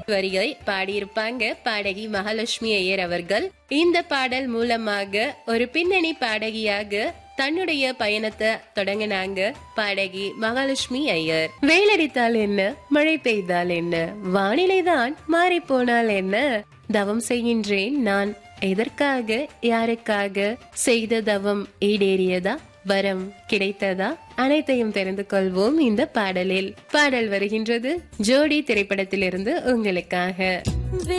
வரியை பாடியிருப்பாங்க பாடகி மகாலட்சுமி ஐயர் அவர்கள் இந்த பாடல் மூலமாக ஒரு பின்னணி பாடகியாக தன்னுடைய பயணத்தை தொடங்கினாங்க பாடகி மகாலட்சுமி ஐயர் வெயிலடித்தால் என்ன மழை பெய்தால் என்ன வானிலை தான் மாறி போனால் என்ன தவம் செய்கின்றேன் நான் எதற்காக யாருக்காக செய்த தவம் ஈடேறியதா வரம் கிடைத்ததா அனைத்தையும் தெரிந்து கொள்வோம் இந்த பாடலில் பாடல் வருகின்றது ஜோடி திரைப்படத்திலிருந்து உங்களுக்காக